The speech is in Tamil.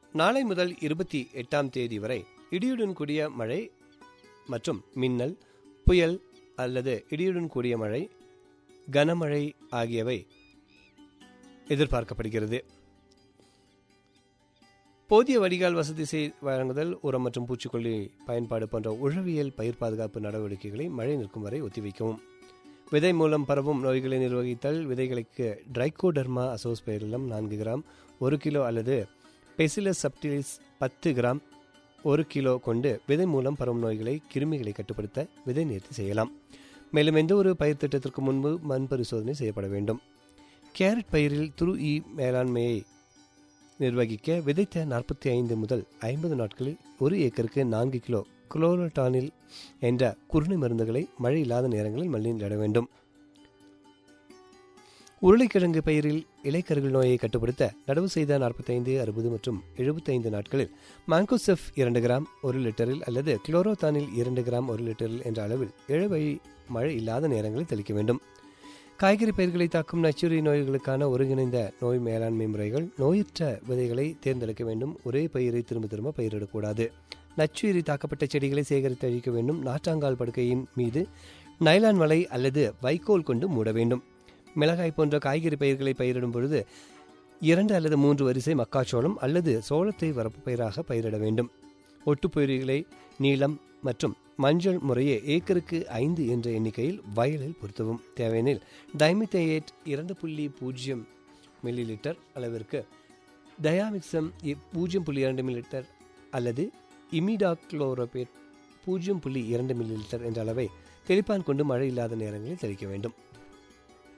நாளை முதல் இருபத்தி எட்டாம் தேதி வரை இடியுடன் கூடிய மழை மற்றும் மின்னல் புயல் அல்லது இடியுடன் கூடிய மழை கனமழை ஆகியவை எதிர்பார்க்கப்படுகிறது போதிய வடிகால் வசதி செய் வழங்குதல் உரம் மற்றும் பூச்சிக்கொல்லி பயன்பாடு போன்ற உழவியல் பயிர் பாதுகாப்பு நடவடிக்கைகளை மழை நிற்கும் வரை ஒத்திவைக்கவும் விதை மூலம் பரவும் நோய்களை நிர்வகித்தல் விதைகளுக்கு ட்ரைகோடர்மா அசோஸ்பைரிலம் நான்கு கிராம் ஒரு கிலோ அல்லது பெசிலஸ் சப்டிலிஸ் பத்து கிராம் ஒரு கிலோ கொண்டு விதை மூலம் பரவும் நோய்களை கிருமிகளை கட்டுப்படுத்த விதை நேர்த்தி செய்யலாம் மேலும் எந்த ஒரு பயிர் திட்டத்திற்கு முன்பு மண் பரிசோதனை செய்யப்பட வேண்டும் கேரட் பயிரில் துரு ஈ மேலாண்மையை நிர்வகிக்க விதைத்த நாற்பத்தி ஐந்து முதல் ஐம்பது நாட்களில் ஒரு ஏக்கருக்கு நான்கு கிலோ குளோரோட்டானில் என்ற குருணை மருந்துகளை மழை இல்லாத நேரங்களில் மண்ணில் இட வேண்டும் உருளைக்கிழங்கு பயிரில் இலைக்கருகள் நோயை கட்டுப்படுத்த நடவு செய்த நாற்பத்தைந்து அறுபது மற்றும் எழுபத்தைந்து நாட்களில் மாங்கோசெஃப் இரண்டு கிராம் ஒரு லிட்டரில் அல்லது குளோரோத்தானில் இரண்டு கிராம் ஒரு லிட்டரில் என்ற அளவில் இழவை மழை இல்லாத நேரங்களில் தெளிக்க வேண்டும் காய்கறி பயிர்களை தாக்கும் நச்சுரி நோய்களுக்கான ஒருங்கிணைந்த நோய் மேலாண்மை முறைகள் நோயற்ற விதைகளை தேர்ந்தெடுக்க வேண்டும் ஒரே பயிரை திரும்ப திரும்ப பயிரிடக்கூடாது நச்சுயிரி தாக்கப்பட்ட செடிகளை சேகரித்து அழிக்க வேண்டும் நாற்றாங்கால் படுக்கையின் மீது நைலான் வலை அல்லது வைக்கோல் கொண்டு மூட வேண்டும் மிளகாய் போன்ற காய்கறி பயிர்களை பயிரிடும் பொழுது இரண்டு அல்லது மூன்று வரிசை மக்காச்சோளம் அல்லது சோளத்தை வரப்பு பயிராக பயிரிட வேண்டும் ஒட்டுப்பயிர்களை நீளம் மற்றும் மஞ்சள் முறையே ஏக்கருக்கு ஐந்து என்ற எண்ணிக்கையில் வயலில் பொருத்தவும் தேவையெனில் டைமித்தேயேட் இரண்டு புள்ளி பூஜ்ஜியம் மில்லி லிட்டர் அளவிற்கு டயாமிக்சம் பூஜ்ஜியம் புள்ளி இரண்டு மில்லி லிட்டர் அல்லது இமிடாக்ளோரோபேட் பூஜ்ஜியம் புள்ளி இரண்டு மில்லி லிட்டர் என்ற அளவை தெளிப்பான் கொண்டு மழை இல்லாத நேரங்களில் தெளிக்க வேண்டும்